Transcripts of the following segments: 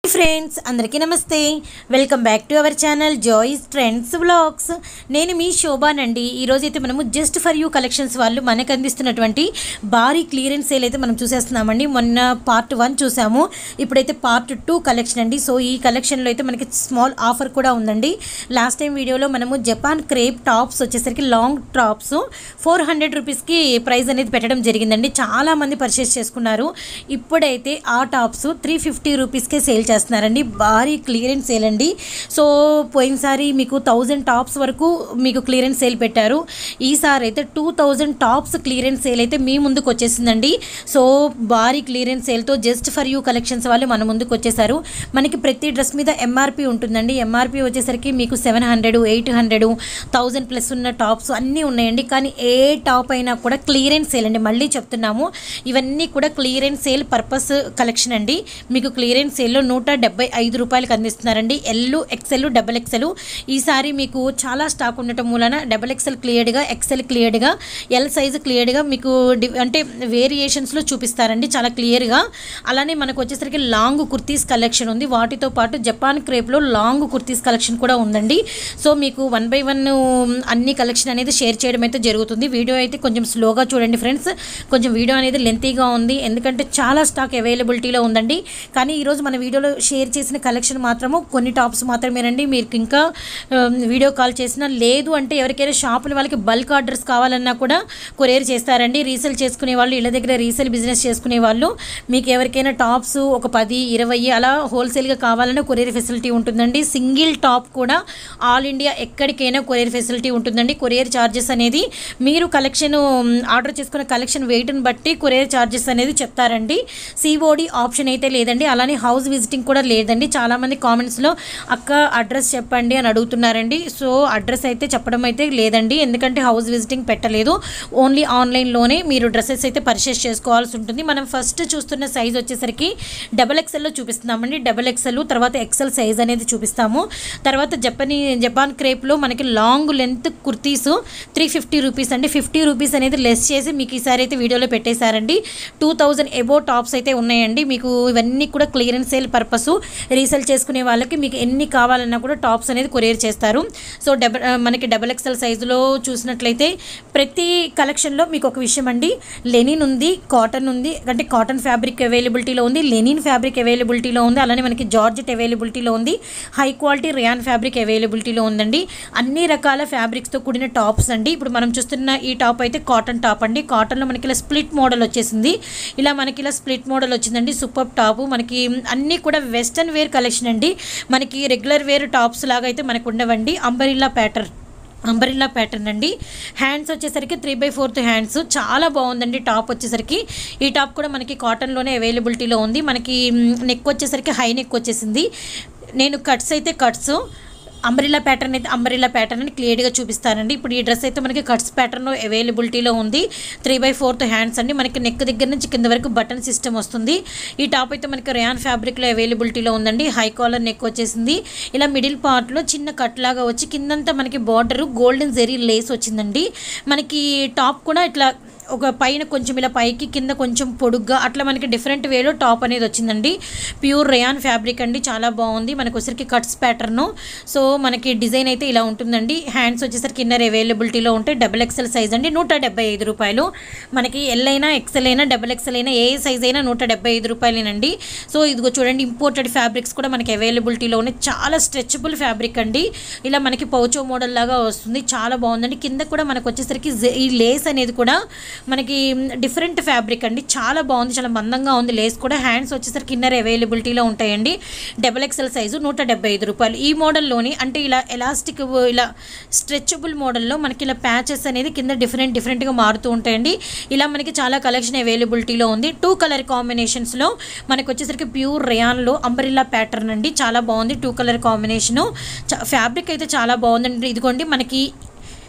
friends అందరికీ నమస్తే welcome back to our channel Joy's trends vlogs నేను మీ శోభానండి ఈరోజు అయితే మనము జస్ట్ ఫర్ యూ కలెక్షన్స్ వాళ్ళు మనకు అందిస్తున్నటువంటి భారీ క్లియరెన్స్ సేల్ అయితే మనం చూసేస్తున్నామండి మొన్న పార్ట్ వన్ చూసాము ఇప్పుడైతే పార్ట్ టూ కలెక్షన్ అండి సో ఈ కలెక్షన్లో అయితే మనకి స్మాల్ ఆఫర్ కూడా ఉందండి లాస్ట్ టైం వీడియోలో మనము జపాన్ క్రేప్ టాప్స్ వచ్చేసరికి లాంగ్ టాప్స్ ఫోర్ హండ్రెడ్ రూపీస్కి ప్రైస్ అనేది పెట్టడం జరిగిందండి చాలామంది పర్చేస్ చేసుకున్నారు ఇప్పుడైతే ఆ టాప్స్ త్రీ ఫిఫ్టీ రూపీస్కే సేల్ చేస్తున్నారండి భారీ క్లియరెన్స్ సేల్ అండి సో పోయినసారి మీకు థౌజండ్ టాప్స్ వరకు మీకు క్లియరెన్స్ సేల్ పెట్టారు ఈసారి అయితే two thousand tops clearance sale అయితే మీ ముందుకు వచ్చేసిందండి సో భారీ క్లియరెన్స్ సేల్తో జస్ట్ ఫర్ యూ కలెక్షన్స్ వాళ్ళు మన ముందుకు వచ్చేసారు మనకి ప్రతి డ్రెస్ మీద ఎంఆర్పి ఉంటుందండి ఎంఆర్పి వచ్చేసరికి మీకు seven hundred eight hundred thousand plus ఉన్న టాప్స్ అన్నీ ఉన్నాయండి కానీ ఏ టాప్ అయినా కూడా క్లియరెన్స్ సేల్ అండి మళ్ళీ చెప్తున్నాము ఇవన్నీ కూడా క్లియరెన్స్ సేల్ పర్పస్ కలెక్షన్ అండి మీకు క్లియరెన్స్ సేల్లో నూట డెబ్బై ఐదు రూపాయలకి అందిస్తున్నారండి ఎల్ ఎక్సెల్ డబల్ ఎక్సెల్ ఈసారి మీకు చాలా స్టాక్ ఉండటం మూలన డబల్ ఎక్సెల్ క్లియర్డ్గా ఎక్సెల్ క్లియర్డ్గా ఎల్ సైజు క్లియర్డ్గా మీకు డి- అంటే వేరియేషన్స్లో చూపిస్తారండి చాలా క్లియర్గా అలానే మనకు వచ్చేసరికి లాంగ్ కుర్తీస్ కలెక్షన్ ఉంది వాటితో పాటు జపాన్ క్రేప్లో లాంగ్ కుర్తీస్ కలెక్షన్ కూడా ఉందండి సో మీకు వన్ బై వన్ అన్ని కలెక్షన్ అనేది షేర్ చేయడం అయితే జరుగుతుంది వీడియో అయితే కొంచెం స్లోగా చూడండి ఫ్రెండ్స్ కొంచెం వీడియో అనేది లెంతీగా ఉంది ఎందుకంటే చాలా స్టాక్ అవైలబిలిటీలో ఉందండి కానీ ఈరోజు మన వీడియోలో షేర్ చేసిన కలెక్షన్ మాత్రము కొన్ని టాప్స్ మాత్రమేనండి మీకు ఇంకా ఆ, వీడియో కాల్ చేసినా లేదు అంటే ఎవరికైనా షాపుల వాళ్ళకి బల్క్ ఆర్డర్స్ కావాలన్నా కూడా కొరియర్ చేస్తారండి రీసేల్ చేసుకునే వాళ్ళు ఇళ్ళ దగ్గర రీసేల్ బిజినెస్ చేసుకునే వాళ్ళు మీకు ఎవరికైనా టాప్స్ ఒక పది ఇరవై అలా హోల్సేల్గా కావాలన్నా కొరియర్ ఫెసిలిటీ ఉంటుందండి సింగిల్ టాప్ కూడా ఆల్ ఇండియా ఎక్కడికైనా కొరియర్ ఫెసిలిటీ ఉంటుందండి కొరియర్ ఛార్జెస్ అనేది మీరు కలెక్షన్ ఆర్డర్ చేసుకున్న కలెక్షన్ వెయిట్ని బట్టి కొరియర్ ఛార్జెస్ అనేది చెప్తారండి సిఓడి ఆప్షన్ అయితే లేదండి అలానే హౌస్ విజిటింగ్ కూడా లేదండి చాలామంది కామెంట్స్లో అక్క అడ్రస్ చెప్పండి అని అడుగుతున్నారండి సో అడ్రస్ అయితే చెప్పడం అయితే లేదండి ఎందుకంటే హౌస్ విజిటింగ్ పెట్టలేదు ఓన్లీ ఆన్లైన్లోనే మీరు డ్రెస్సెస్ అయితే పర్చేస్ చేసుకోవాల్సి ఉంటుంది మనం ఫస్ట్ చూస్తున్న సైజ్ వచ్చేసరికి డబల్ ఎక్సెల్లో చూపిస్తున్నామండి డబల్ ఎక్సెల్ తర్వాత ఎక్సెల్ సైజ్ అనేది చూపిస్తాము తర్వాత జపనీ జపాన్ క్రేప్లో మనకి long length kurtis three fifty rupees అండి ఫిఫ్టీ రూపీస్ అనేది లెస్ చేసి మీకు ఈసారి అయితే వీడియోలో పెట్టేశారండి టూ థౌజండ్ ఎబో టాప్స్ అయితే ఉన్నాయండి మీకు ఇవన్నీ కూడా క్లియరెన్స్ సేల్ పర్పస్ రీసేల్ చేసుకునే వాళ్ళకి మీకు ఎన్ని కావాలన్నా కూడా టాప్స్ అనేది కొరియర్ చేస్తారు సో డబల్ మనకి డబల్ ఎక్సెల్ సైజులో చూసినట్లయితే ప్రతి కలెక్షన్లో మీకు ఒక విషయం అండి లెనిన్ ఉంది కాటన్ ఉంది అంటే కాటన్ ఫ్యాబ్రిక్ అవైలబిలిటీలో ఉంది లెనిన్ ఫ్యాబ్రిక్ అవైలబిలిటీలో ఉంది అలానే మనకి జార్జెట్ అవైలబిలిటీలో ఉంది హై క్వాలిటీ రియాన్ ఫ్యాబ్రిక్ అవైలబిలిటీలో ఉందండి అన్ని రకాల ఫ్యాబ్రిక్స్తో కూడిన టాప్స్ అండి ఇప్పుడు మనం చూస్తున్న ఈ టాప్ అయితే కాటన్ టాప్ అండి కాటన్లో మనకి ఇలా స్ప్లిట్ మోడల్ వచ్చేసింది ఇలా మనకి ఇలా స్ప్లిట్ మోడల్ వచ్చిందండి సూపర్ టాప్ మనకి అన్నీ కూడా వెస్టర్న్ వేర్ కలెక్షన్ అండి మనకి రెగ్యులర్ వేర్ టాప్స్ లాగా అయితే మనకు ఉండవండి అంబరిల్లా ప్యాటర్న్ అంబరిల్లా ప్యాటర్న్ అండి హ్యాండ్స్ వచ్చేసరికి త్రీ బై ఫోర్త్ హ్యాండ్స్ చాలా బాగుందండి టాప్ వచ్చేసరికి ఈ టాప్ కూడా మనకి కాటన్లోనే అవైలబిలిటీలో ఉంది మనకి నెక్ వచ్చేసరికి హై నెక్ వచ్చేసింది నేను కట్స్ అయితే కట్స్ అంబ్రిల్లా ప్యాటర్న్ అయితే అంబ్రిల్లా ప్యాటర్న్ అని క్లియర్గా చూపిస్తానండి ఇప్పుడు ఈ డ్రెస్ అయితే మనకి కట్స్ ప్యాటర్న్ అవైలబిలిటీలో ఉంది త్రీ బై ఫోర్త్ హ్యాండ్స్ అండి మనకి నెక్ దగ్గర నుంచి కింద వరకు బటన్ సిస్టమ్ వస్తుంది ఈ టాప్ అయితే మనకి రేయాన్ ఫ్యాబ్రిక్లో అవైలబిలిటీలో ఉందండి హై కాలర్ నెక్ వచ్చేసింది ఇలా మిడిల్ పార్ట్లో చిన్న కట్ లాగా వచ్చి కిందంతా మనకి బార్డర్ గోల్డెన్ జెరీ లేస్ వచ్చిందండి మనకి టాప్ కూడా ఇట్లా ఒక పైన కొంచెం ఇలా పైకి కింద కొంచెం పొడుగ్గా అట్లా మనకి డిఫరెంట్ వేలో టాప్ అనేది వచ్చిందండి ప్యూర్ రేయాన్ ఫ్యాబ్రిక్ అండి చాలా బాగుంది మనకు వచ్చేసరికి కట్స్ ప్యాటర్న్ సో మనకి డిజైన్ అయితే ఇలా ఉంటుందండి హ్యాండ్స్ వచ్చేసరికి ఇన్నర్ అవైలబిలిటీలో ఉంటాయి డబుల్ ఎక్సెల్ సైజ్ అండి నూట డెబ్బై ఐదు రూపాయలు మనకి ఎల్ అయినా ఎక్సెల్ అయినా డబుల్ ఎక్సెల్ అయినా ఏ సైజ్ అయినా నూట డెబ్బై ఐదు రూపాయలేనండి సో ఇదిగో చూడండి ఇంపోర్టెడ్ ఫ్యాబ్రిక్స్ కూడా మనకి అవైలబిలిటీలో ఉన్నాయి చాలా స్ట్రెచబుల్ ఫ్యాబ్రిక్ అండి ఇలా మనకి పౌచో మోడల్ లాగా వస్తుంది చాలా బాగుందండి కింద కూడా మనకు వచ్చేసరికి జె- ఈ లేస్ అనేది కూడా మనకి డిఫరెంట్ ఫ్యాబ్రిక్ అండి చాలా బాగుంది చాలా మందంగా ఉంది లేస్ కూడా హ్యాండ్స్ వచ్చేసరికి ఇన్నర్ అవైలబిలిటీలో ఉంటాయండి డబల్ ఎక్సెల్ సైజు నూట డెబ్బై ఐదు రూపాయలు ఈ మోడల్లోని అంటే ఇలా ఎలాస్టిక్ ఇలా స్ట్రెచబుల్ మోడల్లో మనకి ఇలా ప్యాచెస్ అనేది కింద డిఫరెంట్ డిఫరెంట్గా మారుతూ ఉంటాయండి ఇలా మనకి చాలా కలెక్షన్ అవైలబిలిటీలో ఉంది టూ కలర్ కాంబినేషన్స్లో మనకు వచ్చేసరికి ప్యూర్ రేయాన్లో అంబ్రిల్లా ప్యాటర్న్ అండి చాలా బాగుంది టూ కలర్ కాంబినేషను ఫ్యాబ్రిక్ అయితే చాలా బాగుందండి ఇదిగోండి మనకి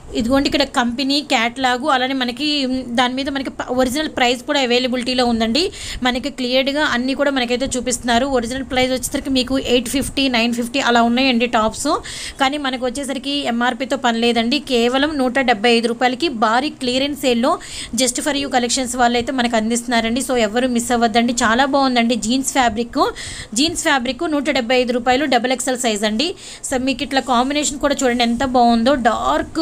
ఇదిగోండి ఇక్కడ కంపెనీ క్యాట్లాగు అలానే మనకి మ్, దాని మీద మనకి ప- ఒరిజినల్ ప్రైస్ కూడా అవైలబిలిటీలో ఉందండి మనకి క్లియర్గా అన్నీ కూడా మనకైతే చూపిస్తున్నారు ఒరిజినల్ ప్రైస్ వచ్చేసరికి మీకు ఎయిట్ ఫిఫ్టీ నైన్ ఫిఫ్టీ అలా ఉన్నాయండి టాప్స్ కానీ మనకు వచ్చేసరికి ఎంఆర్పితో పని లేదండి కేవలం నూట డెబ్బై ఐదు రూపాయలకి భారీ క్లియరెన్స్ సేల్లో జస్ట్ ఫర్ యూ కలెక్షన్స్ వాళ్ళు అయితే మనకు అందిస్తున్నారండి సో ఎవరు మిస్ అవ్వద్దండి చాలా బాగుందండి జీన్స్ ఫ్యాబ్రిక్ జీన్స్ ఫ్యాబ్రిక్ నూట డెబ్బై ఐదు రూపాయలు డబుల్ ఎక్సెల్ సైజ్ అండి సో మీకు ఇట్లా కాంబినేషన్ కూడా చూడండి ఎంత బాగుందో డార్క్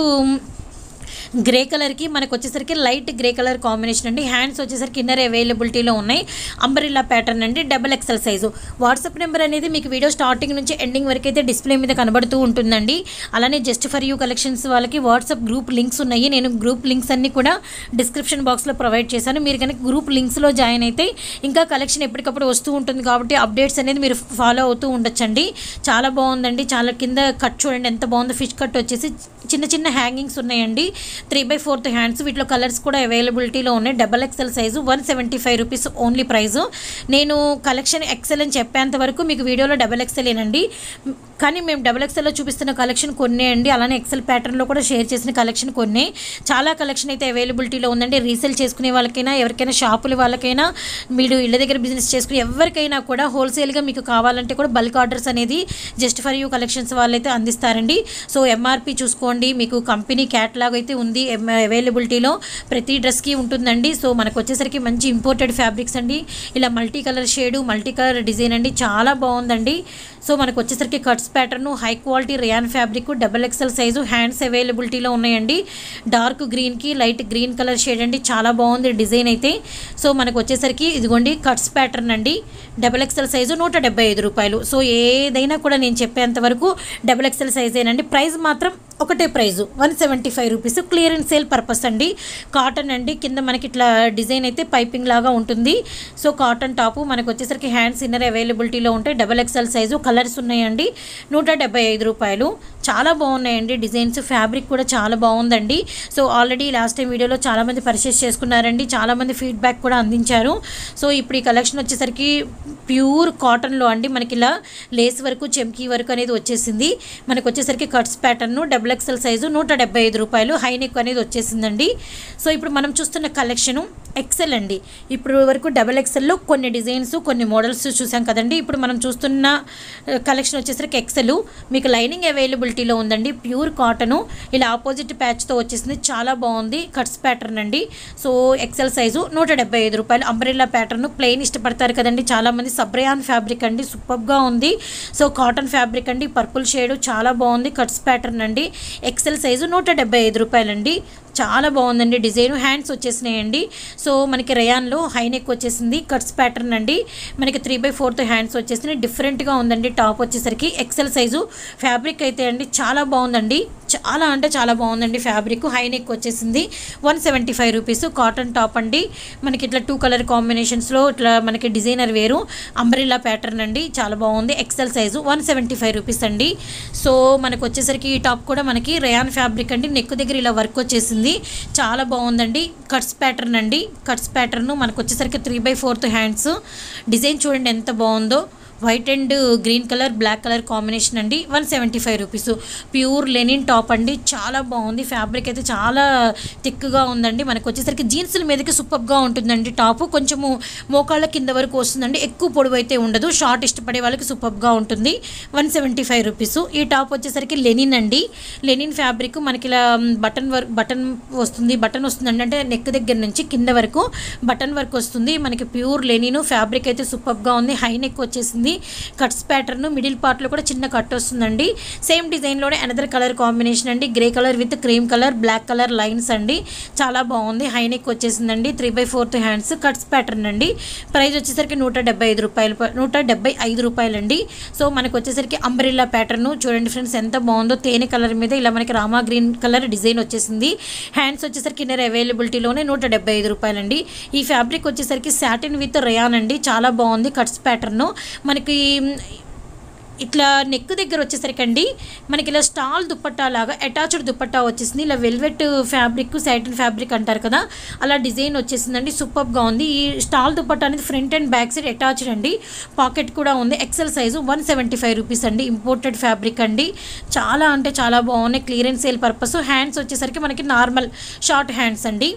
గ్రే కలర్కి మనకు వచ్చేసరికి లైట్ గ్రే కలర్ కాంబినేషన్ అండి హ్యాండ్స్ వచ్చేసరికి ఇన్నర్ అవైలబిలిటీలో ఉన్నాయి అంబరిల్లా ప్యాటర్న్ అండి double XL size WhatsApp number అనేది మీకు వీడియో స్టార్టింగ్ నుంచి ఎండింగ్ వరకు అయితే డిస్ప్లే మీద కనబడుతూ ఉంటుందండి అలానే జస్ట్ ఫర్ యూ కలెక్షన్స్ వాళ్ళకి వాట్సాప్ గ్రూప్ లింక్స్ ఉన్నాయి నేను గ్రూప్ లింక్స్ అన్ని కూడా డిస్క్రిప్షన్ బాక్స్లో ప్రొవైడ్ చేశాను మీరు కనుక గ్రూప్ లింక్స్లో జాయిన్ అయితే ఇంకా కలెక్షన్ ఎప్పటికప్పుడు వస్తూ ఉంటుంది కాబట్టి అప్డేట్స్ అనేది మీరు ఫాలో అవుతూ ఉండొచ్చండి చాలా బాగుందండి చాలా కింద కట్ చూడండి ఎంత బాగుందో ఫిష్ కట్ వచ్చేసి చిన్న చిన్న హ్యాంగింగ్స్ ఉన్నాయండి త్రీ బై ఫోర్త్ హ్యాండ్స్ వీటిలో కలర్స్ కూడా అవైలబిలిటీలో ఉన్నాయి double XL size one seventy five rupees only price నేను కలెక్షన్ ఎక్సెల్ అని చెప్పేంత వరకు మీకు వీడియోలో డబల్ ఎక్సెల్ ఏనండి కానీ మేము డబల్ ఎక్సెల్లో చూపిస్తున్న కలెక్షన్ కొన్నే అండి అలానే ఎక్సెల్ ప్యాటర్న్లో కూడా షేర్ చేసిన కలెక్షన్ కొన్నే చాలా కలెక్షన్ అయితే అవైలబిలిటీలో ఉందండి రీసేల్ చేసుకునే వాళ్ళకైనా ఎవరికైనా షాపుల వాళ్ళకైనా మీరు ఇళ్ళ దగ్గర బిజినెస్ చేసుకునే ఎవరికైనా కూడా హోల్సేల్గా మీకు కావాలంటే కూడా బల్క్ ఆర్డర్స్ అనేది జస్ట్ ఫర్ యూ కలెక్షన్స్ వాళ్ళైతే అందిస్తారండి సో ఎంఆర్పి చూసుకోండి మీకు కంపెనీ క్యాట్లాగ్ అయితే ఉంది అవైలబిలిటీలో ప్రతి డ్రెస్కి ఉంటుందండి సో మనకు వచ్చేసరికి మంచి ఇంపోర్టెడ్ ఫ్యాబ్రిక్స్ అండి ఇలా multi colour shade multi colour design అండి చాలా బాగుందండి సో మనకు వచ్చేసరికి cuts pattern high quality rayon fabric double XL size hands అవైలబిలిటీలో ఉన్నాయండి డార్క్ గ్రీన్కి లైట్ గ్రీన్ కలర్ షేడ్ అండి చాలా బాగుంది డిజైన్ అయితే సో మనకు వచ్చేసరికి ఇదిగోండి కట్స్ ప్యాటర్న్ అండి డబల్ ఎక్సెల్ సైజు నూట డెబ్బై ఐదు రూపాయలు సో ఏదైనా కూడా నేను చెప్పేంత వరకు డబల్ ఎక్సెల్ సైజేనండి ప్రైస్ మాత్రం ఒకటే price one seventy five rupees clearance sale purpose అండి కాటన్ అండి కింద మనకి ఇట్లా డిజైన్ అయితే పైపింగ్ లాగా ఉంటుంది సో కాటన్ టాపు మనకు వచ్చేసరికి హ్యాండ్స్ ఇన్నర్ అవైలబిలిటీలో ఉంటాయి డబల్ ఎక్స్ఎల్ సైజు కలర్స్ ఉన్నాయండి నూట డెబ్బై ఐదు రూపాయలు చాలా బాగున్నాయండి డిజైన్స్ ఫ్యాబ్రిక్ కూడా చాలా బాగుందండి సో ఆల్రెడీ లాస్ట్ టైం వీడియోలో చాలామంది పర్చేస్ చేసుకున్నారండి చాలామంది ఫీడ్బ్యాక్ కూడా అందించారు సో ఇప్పుడు ఈ కలెక్షన్ వచ్చేసరికి ప్యూర్ కాటన్లో అండి మనకి ఇలా లేస్ వరకు చెమ్కీ వరకు అనేది వచ్చేసింది మనకు వచ్చేసరికి cuts pattern double XL size నూట డెబ్బై ఐదు రూపాయలు హై నెక్ అనేది వచ్చేసిందండి సో ఇప్పుడు మనం చూస్తున్న కలెక్షను ఎక్సెల్ అండి ఇప్పుడు వరకు డబల్ ఎక్సెల్లో కొన్ని డిజైన్స్ కొన్ని మోడల్స్ చూసాం కదండి ఇప్పుడు మనం చూస్తున్న కలెక్షన్ వచ్చేసరికి ఎక్సెల్ మీకు లైనింగ్ అవైలబిలిటీలో ఉందండి ప్యూర్ కాటను ఇలా ఆపోజిట్ ప్యాచ్తో వచ్చేసింది చాలా బాగుంది కట్స్ ప్యాటర్న్ అండి సో ఎక్సెల్ సైజు నూట డెబ్బై ఐదు రూపాయలు అంబ్రెల్లా ప్యాటర్న్ ప్లెయిన్ ఇష్టపడతారు కదండి చాలామంది సబ్రయాన్ ఫ్యాబ్రిక్ అండి సూపర్గా ఉంది సో కాటన్ ఫ్యాబ్రిక్ అండి పర్పుల్ షేడ్ చాలా బాగుంది కట్స్ ప్యాటర్న్ అండి ఎక్సెల్ సైజు నూట డెబ్బై ఐదు రూపాయలండి చాలా బాగుందండి డిజైన్ హ్యాండ్స్ వచ్చేసినాయండి సో మనకి రయాన్లో హై నెక్ వచ్చేసింది కట్స్ ప్యాటర్న్ అండి మనకి త్రీ బై ఫోర్త్ హ్యాండ్స్ వచ్చేసినాయి డిఫరెంట్గా ఉందండి టాప్ వచ్చేసరికి ఎక్సెల్ సైజు ఫ్యాబ్రిక్ అయితే అండి చాలా బాగుందండి చాలా అంటే చాలా బాగుందండి ఫ్యాబ్రిక్ హై నెక్ వచ్చేసింది one seventy five rupees cotton top అండి మనకి ఇట్లా టూ కలర్ కాంబినేషన్స్లో ఇట్లా మనకి డిజైనర్ వేరు అంబ్రిల్లా ప్యాటర్న్ అండి చాలా బాగుంది XL size one seventy five rupees అండి సో మనకు వచ్చేసరికి ఈ టాప్ కూడా మనకి రేయాన్ ఫ్యాబ్రిక్ అండి నెక్ దగ్గర ఇలా వర్క్ వచ్చేసింది చాలా బాగుందండి కట్స్ ప్యాటర్న్ అండి కట్స్ ప్యాటర్న్ మనకు వచ్చేసరికి three by fourth hands design చూడండి ఎంత బాగుందో white and green colour black colour combination అండి one seventy five rupees pure linen top అండి చాలా బాగుంది ఫ్యాబ్రిక్ అయితే చాలా థిక్గా ఉందండి మనకు వచ్చేసరికి జీన్స్ల మీదకి సూపర్గా ఉంటుందండి టాప్ కొంచెము మోకాళ్ళ కింద వరకు వస్తుందండి ఎక్కువ పొడవు అయితే ఉండదు షార్ట్ ఇష్టపడే వాళ్ళకి సూపర్గా ఉంటుంది వన్ సెవెంటీ ఫైవ్ రూపీస్ ఈ టాప్ వచ్చేసరికి లెనిన్ అండి లెనిన్ ఫ్యాబ్రిక్ మనకి ఇలా బటన్ వర్క్ బటన్ వస్తుంది బటన్ వస్తుందండి అంటే నెక్ దగ్గర నుంచి కింద వరకు బటన్ వర్క్ వస్తుంది మనకి ప్యూర్ లెనిన్ ఫ్యాబ్రిక్ అయితే సూపర్గా ఉంది హై నెక్ వచ్చేసింది కట్స్ ప్యాటర్న్ మిడిల్ పార్ట్లో కూడా చిన్న కట్ వస్తుందండి సేమ్ డిజైన్లోనే అనదర్ కలర్ కాంబినేషన్ అండి grey colour with cream colour black colour lines అండి చాలా బాగుంది హై నెక్ వచ్చేసిందండి three by fourth hands cuts pattern అండి ప్రైస్ వచ్చేసరికి నూట డెబ్బై ఐదు రూపాయలు ప- నూట డెబ్బై ఐదు రూపాయలండి సో మనకు వచ్చేసరికి అంబ్రిల్లా ప్యాటర్న్ చూడండి ఫ్రెండ్స్ ఎంత బాగుందో తేనె కలర్ మీద ఇలా మనకి రామా గ్రీన్ కలర్ డిజైన్ వచ్చేసింది హ్యాండ్స్ వచ్చేసరికి ఇన్నర్ అవైలబిలిటీలోనే నూట డెబ్బై ఐదు రూపాయలండి ఈ ఫ్యాబ్రిక్ వచ్చేసరికి సాటిన్ విత్ రయాన్ అండి చాలా బాగుంది కట్స్ ప్యాటర్న్ మనకి ఇట్లా నెక్ దగ్గర వచ్చేసరికి అండి మనకి ఇలా స్టాల్ దుప్పట్టా లాగా అటాచ్డ్ దుప్పట్టా వచ్చేసింది ఇలా వెల్వెట్ ఫ్యాబ్రిక్ సైటన్ ఫ్యాబ్రిక్ అంటారు కదా అలా డిజైన్ వచ్చేసిందండి సూపర్గా ఉంది ఈ స్టాల్ దుప్పట్టా అనేది front and back side attached అండి పాకెట్ కూడా ఉంది XL size one seventy five rupees అండి ఇంపోర్టెడ్ ఫ్యాబ్రిక్ అండి చాలా అంటే చాలా బాగున్నాయి క్లియరెన్స్ సేల్ పర్పస్ హ్యాండ్స్ వచ్చేసరికి మనకి నార్మల్ షార్ట్ హ్యాండ్స్ అండి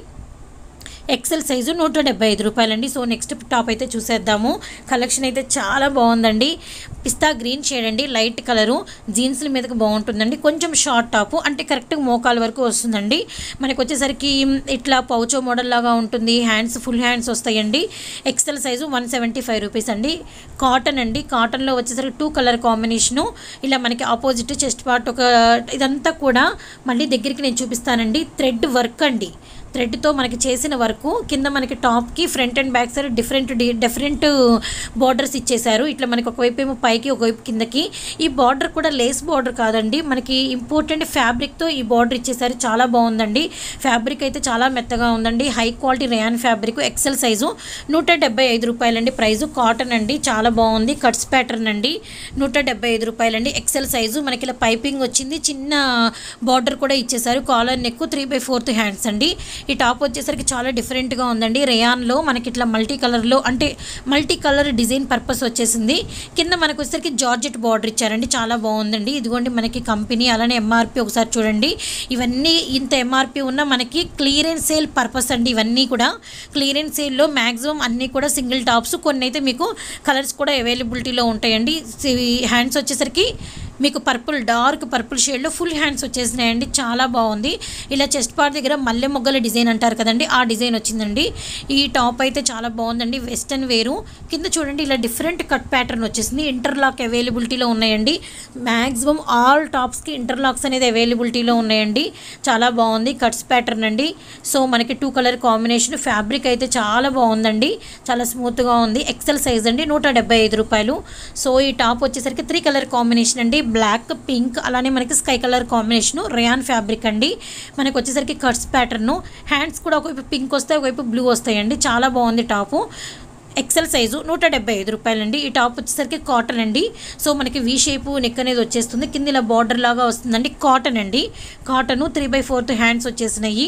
ఎక్సెల్ సైజు నూట డెబ్బై ఐదు రూపాయలండి సో నెక్స్ట్ టాప్ అయితే చూసేద్దాము కలెక్షన్ అయితే చాలా బాగుందండి పిస్తా గ్రీన్ షేడ్ అండి లైట్ కలరు జీన్స్ల మీదకి బాగుంటుందండి కొంచెం షార్ట్ టాపు అంటే కరెక్ట్గా మోకాల వరకు వస్తుందండి మనకి వచ్చేసరికి ఇట్లా పౌచో మోడల్ లాగా ఉంటుంది హ్యాండ్స్ ఫుల్ హ్యాండ్స్ వస్తాయండి XL size one seventy five rupees అండి కాటన్ అండి కాటన్లో వచ్చేసరికి టూ కలర్ కాంబినేషను ఇలా మనకి ఆపోజిట్ చెస్ట్ పార్ట్ ఒక ఇదంతా కూడా మళ్ళీ దగ్గరికి నేను చూపిస్తానండి థ్రెడ్ వర్క్ అండి థ్రెడ్తో మనకి చేసిన వరకు కింద మనకి టాప్కి front and back side different different borders ఇచ్చేశారు ఇట్లా మనకి ఒకవైపు ఏమో పైకి ఒకవైపు కిందకి ఈ బార్డర్ కూడా లేస్ బార్డర్ కాదండి మనకి ఇంపార్టెంట్ ఫ్యాబ్రిక్తో ఈ బార్డర్ ఇచ్చేసారు చాలా బాగుందండి ఫ్యాబ్రిక్ అయితే చాలా మెత్తగా ఉందండి high quality rayon fabric XL size నూట డెబ్బై ఐదు రూపాయలండి ప్రైజు కాటన్ అండి చాలా బాగుంది కట్స్ ప్యాటర్న్ అండి నూట డెబ్బై ఐదు రూపాయలండి ఎక్సెల్ సైజు మనకి ఇలా పైపింగ్ వచ్చింది చిన్న బార్డర్ కూడా ఇచ్చేసారు collar neck three by fourth hands అండి ఈ టాప్ వచ్చేసరికి చాలా డిఫరెంట్గా ఉందండి రేయాన్లో మనకి ఇట్లా మల్టీ కలర్లో అంటే మల్టీ కలర్ డిజైన్ పర్పస్ వచ్చేసింది కింద మనకు వచ్చేసరికి జార్జెట్ బార్డర్ ఇచ్చారండి చాలా బాగుందండి ఇదిగోండి మనకి కంపెనీ అలానే ఎంఆర్పి ఒకసారి చూడండి ఇవన్నీ ఇంత ఎంఆర్పి ఉన్న మనకి క్లియరెన్స్ సేల్ పర్పస్ అండి ఇవన్నీ కూడా క్లియరెన్స్ సేల్లో మ్యాక్సిమం అన్నీ కూడా సింగిల్ టాప్స్ కొన్ని అయితే మీకు కలర్స్ కూడా అవైలబిలిటీలో ఉంటాయండి హ్యాండ్స్ వచ్చేసరికి మీకు పర్పుల్ డార్క్ పర్పుల్ షేడ్లో ఫుల్ హ్యాండ్స్ వచ్చేసినాయండి చాలా బాగుంది ఇలా చెస్ట్ పార్ట్ దగ్గర మల్లె మొగ్గల డిజైన్ అంటారు కదండి ఆ డిజైన్ వచ్చిందండి ఈ టాప్ అయితే చాలా బాగుందండి వెస్టర్న్ వేరు కింద చూడండి ఇలా డిఫరెంట్ కట్ ప్యాటర్న్ వచ్చేసింది ఇంటర్లాక్ అవైలబిలిటీలో ఉన్నాయండి మ్యాక్సిమం ఆల్ టాప్స్కి ఇంటర్లాక్స్ అనేది అవైలబిలిటీలో ఉన్నాయండి చాలా బాగుంది కట్స్ ప్యాటర్న్ అండి సో మనకి టూ కలర్ కాంబినేషన్ ఫ్యాబ్రిక్ అయితే చాలా బాగుందండి చాలా స్మూత్గా ఉంది ఎక్సెల్ సైజ్ అండి నూట డెబ్బై ఐదు రూపాయలు సో ఈ టాప్ వచ్చేసరికి త్రీ కలర్ కాంబినేషన్ అండి బ్లాక్ పింక్ అలానే మనకి sky colour combination rayon fabric అండి మనకి వచ్చేసరికి కట్స్ ప్యాటర్ను హ్యాండ్స్ కూడా ఒకవైపు పింక్ వస్తాయి ఒకవైపు బ్లూ వస్తాయండి చాలా బాగుంది టాపు ఎక్సెల్ సైజు నూట డెబ్బై ఐదు రూపాయలండి ఈ టాప్ వచ్చేసరికి కాటన్ అండి సో మనకి వీ షేపు నెక్ అనేది వచ్చేస్తుంది కింద ఇలా బార్డర్ లాగా వస్తుందండి కాటన్ అండి cotton three by fourth hands వచ్చేసినాయి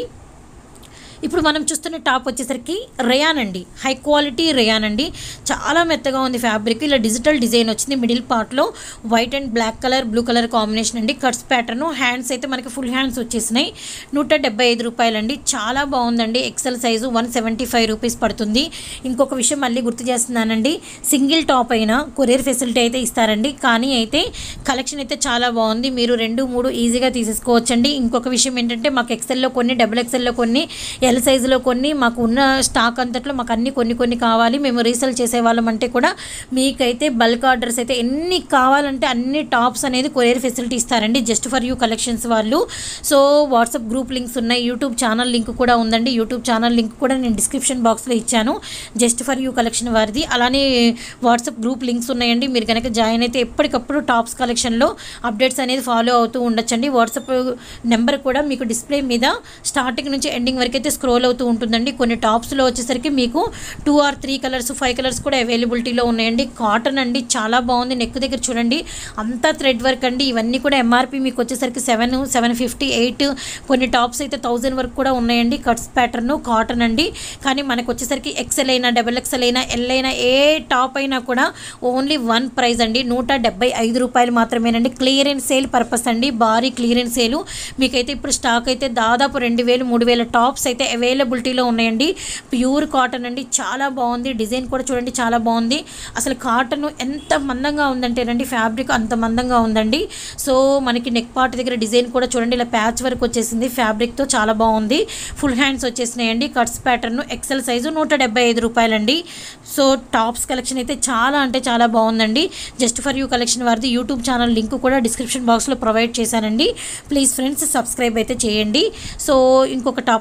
ఇప్పుడు మనం చూస్తున్న టాప్ వచ్చేసరికి రేయాన్ అండి హై క్వాలిటీ రేయాన్ అండి చాలా మెత్తగా ఉంది ఫ్యాబ్రిక్ ఇలా డిజిటల్ డిజైన్ వచ్చింది మిడిల్ పార్ట్లో white and black colour blue colour combination అండి కట్స్ ప్యాటర్న్ హ్యాండ్స్ అయితే మనకి ఫుల్ హ్యాండ్స్ వచ్చేసినాయి నూట డెబ్బై ఐదు రూపాయలండి చాలా బాగుందండి XL size one seventy five rupees పడుతుంది ఇంకొక విషయం మళ్ళీ గుర్తు చేస్తున్నానండి సింగిల్ టాప్ అయినా కొరియర్ ఫెసిలిటీ అయితే ఇస్తారండి కానీ అయితే కలెక్షన్ అయితే చాలా బాగుంది మీరు రెండు మూడు ఈజీగా తీసేసుకోవచ్చండి ఇంకొక విషయం ఏంటంటే మాకు ఎక్సెల్లో కొన్ని డబుల్ ఎక్సెల్లో కొన్ని ఎల్ సైజులో కొన్ని మాకు ఉన్న స్టాక్ అంతట్లో మాకు అన్ని కొన్ని కొన్ని కావాలి మేము రీసేల్ చేసేవాళ్ళం అంటే కూడా మీకైతే బల్క్ ఆర్డర్స్ అయితే ఎన్ని కావాలంటే అన్ని టాప్స్ అనేది కొరియర్ ఫెసిలిటీ ఇస్తారండి జస్ట్ ఫర్ యూ కలెక్షన్స్ వాళ్ళు సో వాట్సాప్ గ్రూప్ లింక్స్ ఉన్నాయి యూట్యూబ్ ఛానల్ లింక్ కూడా ఉందండి యూట్యూబ్ ఛానల్ లింక్ కూడా నేను డిస్క్రిప్షన్ బాక్స్లో ఇచ్చాను జస్ట్ ఫర్ యూ కలెక్షన్ వారిది అలానే వాట్సాప్ గ్రూప్ లింక్స్ ఉన్నాయండి మీరు కనుక జాయిన్ అయితే ఎప్పటికప్పుడు టాప్స్ కలెక్షన్లో అప్డేట్స్ అనేది ఫాలో అవుతూ ఉండొచ్చండి వాట్సాప్ నెంబర్ కూడా మీకు డిస్ప్లే మీద స్టార్టింగ్ నుంచి ఎండింగ్ వరకు అయితే స్క్రోల్ అవుతూ ఉంటుందండి కొన్ని టాప్స్లో వచ్చేసరికి మీకు two or three colours five colours కూడా అవైలబిలిటీలో ఉన్నాయండి కాటన్ అండి చాలా బాగుంది నెక్ దగ్గర చూడండి అంతా థ్రెడ్ వర్క్ అండి ఇవన్నీ కూడా ఎంఆర్పి మీకు వచ్చేసరికి సెవెన్ సెవెన్ ఫిఫ్టీ ఎయిట్ కొన్ని టాప్స్ అయితే థౌజండ్ వరకు కూడా ఉన్నాయండి కట్స్ ప్యాటర్న్ కాటన్ అండి కానీ మనకు వచ్చేసరికి ఎక్సెల్ అయినా డబల్ ఎక్సెల్ అయినా ఎల్ అయినా ఏ టాప్ అయినా కూడా ఓన్లీ వన్ ప్రైస్ అండి నూట డెబ్బై ఐదు రూపాయలు మాత్రమేనండి క్లియరెన్స్ సేల్ పర్పస్ అండి భారీ క్లియరెన్స్ సేలు మీకైతే ఇప్పుడు స్టాక్ అయితే దాదాపు రెండు వేలు మూడు వేల టాప్స్ అయితే అవైలబిలిటీలో ఉన్నాయండి ప్యూర్ కాటన్ అండి చాలా బాగుంది డిజైన్ కూడా చూడండి చాలా బాగుంది అసలు కాటన్ ఎంత మందంగా ఉందంటేనండి ఫ్యాబ్రిక్ అంత మందంగా ఉందండి సో మనకి నెక్ పార్ట్ దగ్గర డిజైన్ కూడా చూడండి ఇలా ప్యాచ్ వర్క్ వచ్చేసింది ఫ్యాబ్రిక్తో చాలా బాగుంది ఫుల్ హ్యాండ్స్ వచ్చేసినాయండి కట్స్ ప్యాటర్న్ ఎక్సెల్ సైజు నూట డెబ్బై ఐదు రూపాయలండి సో టాప్స్ కలెక్షన్ అయితే చాలా అంటే చాలా బాగుందండి జస్ట్ ఫర్ యూ కలెక్షన్ వారిది యూట్యూబ్ ఛానల్ లింక్ కూడా డిస్క్రిప్షన్ బాక్స్లో ప్రొవైడ్ చేశానండి ప్లీజ్ ఫ్రెండ్స్ సబ్స్క్రైబ్ అయితే చేయండి సో ఇంకొక టాప్ అండి కాటన్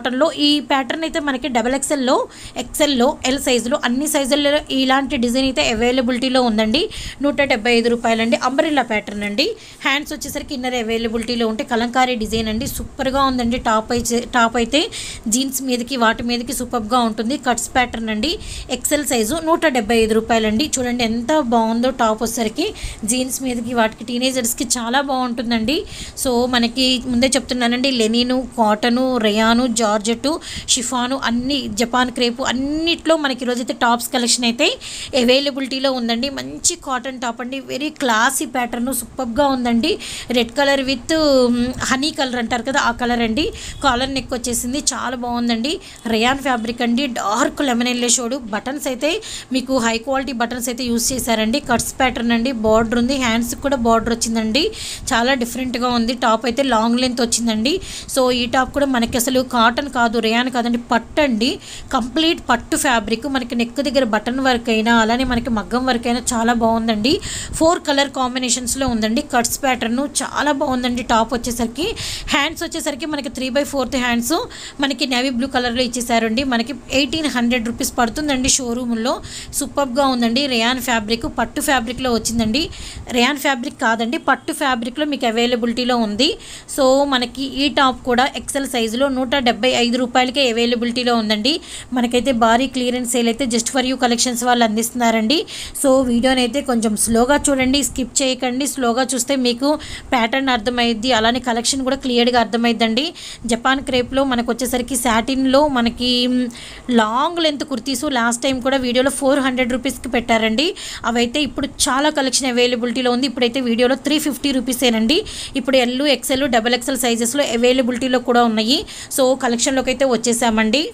కాటన్లో ఈ ప్యాటర్న్ అయితే మనకి డబల్ ఎక్సెల్లో ఎక్సెల్లో ఎల్ సైజులో అన్ని సైజుల్లో ఇలాంటి డిజైన్ అయితే అవైలబిలిటీలో ఉందండి నూట డెబ్బై ఐదు రూపాయలండి అంబరిల్లా ప్యాటర్న్ అండి హ్యాండ్స్ వచ్చేసరికి ఇన్నర్ అవైలబిలిటీలో ఉంటే కలంకారీ డిజైన్ అండి సూపర్గా ఉందండి టాప్ అయితే టాప్ అయితే జీన్స్ మీదకి వాటి మీదకి సూపర్గా ఉంటుంది కట్స్ ప్యాటర్న్ అండి ఎక్సెల్ సైజు నూట డెబ్బై ఐదు రూపాయలండి చూడండి ఎంత బాగుందో టాప్ వచ్చేసరికి జీన్స్ మీదకి వాటికి టీనేజర్స్కి చాలా బాగుంటుందండి సో మనకి ముందే చెప్తున్నానండి linen cotton rayon georgette chiffon అన్ని జపాన్ క్రేపు అన్నిట్లో మనకి ఈరోజైతే టాప్స్ కలెక్షన్ అయితే అవైలబిలిటీలో ఉందండి మంచి కాటన్ టాప్ అండి వెరీ క్లాసీ ప్యాటర్న్ సూపర్గా ఉందండి red colour with honey colour అంటారు కదా ఆ కలర్ అండి కాలర్ నెక్ వచ్చేసింది చాలా బాగుందండి రేయాన్ ఫ్యాబ్రిక్ అండి dark lemon yellow shade buttons అయితే మీకు హై క్వాలిటీ బటన్స్ అయితే యూస్ చేశారండి కట్స్ ప్యాటర్న్ అండి బార్డర్ ఉంది హ్యాండ్స్కి కూడా బార్డర్ వచ్చిందండి చాలా డిఫరెంట్గా ఉంది టాప్ అయితే లాంగ్ లెంత్ వచ్చిందండి సో ఈ టాప్ కూడా మనకి అసలు కాటన్ కాదు రేయాన్ కాదండి పట్టు అండి కంప్లీట్ పట్టు ఫ్యాబ్రిక్ మనకి నెక్ దగ్గర బటన్ వర్క్ అయినా అలానే మనకి మగ్గం వర్క్ అయినా చాలా బాగుందండి ఫోర్ కలర్ కాంబినేషన్స్లో ఉందండి కట్స్ ప్యాటర్న్ చాలా బాగుందండి టాప్ వచ్చేసరికి హ్యాండ్స్ వచ్చేసరికి మనకి త్రీ బై ఫోర్త్ హ్యాండ్స్ మనకి నేవీ బ్లూ కలర్లో ఇచ్చేసారండి మనకి ఎయిటీన్ హండ్రెడ్ రూపీస్ పడుతుందండి షోరూంలో సూపర్గా ఉందండి రేయాన్ ఫ్యాబ్రిక్ పట్టు ఫ్యాబ్రిక్లో వచ్చిందండి రేయాన్ ఫ్యాబ్రిక్ కాదండి పట్టు ఫ్యాబ్రిక్లో మీకు అవైలబిలిటీలో ఉంది సో మనకి ఈ టాప్ కూడా ఎక్సెల్ సైజులో నూట డెబ్బై ఐదు రూపాయలకే అవైలబిలిటీలో ఉందండి మనకైతే భారీ క్లియరెన్స్ సేల్ అయితే జస్ట్ ఫర్ యూ కలెక్షన్స్ వాళ్ళు అందిస్తున్నారండి సో వీడియోని అయితే కొంచెం స్లోగా చూడండి స్కిప్ చేయకండి స్లోగా చూస్తే మీకు ప్యాటర్న్ అర్థమైద్ది అలానే కలెక్షన్ కూడా క్లియర్గా అర్థమైద్దండి జపాన్ క్రేప్లో మనకు వచ్చేసరికి సాటిన్లో మనకి um, long length kurtis last time కూడా వీడియోలో ఫోర్ హండ్రెడ్ రూపీస్కి పెట్టారండి అవైతే ఇప్పుడు చాలా కలెక్షన్ అవైలబిలిటీలో ఉంది ఇప్పుడైతే వీడియోలో త్రీ ఫిఫ్టీ రూపీసేనండి ఇప్పుడు ఎల్ ఎక్సెల్ డబల్ ఎక్సెల్ సైజెస్లో అవైలబిలిటీలో కూడా ఉన్నాయి సో కలెక్షన్లోకి అయితే వచ్చేసామండి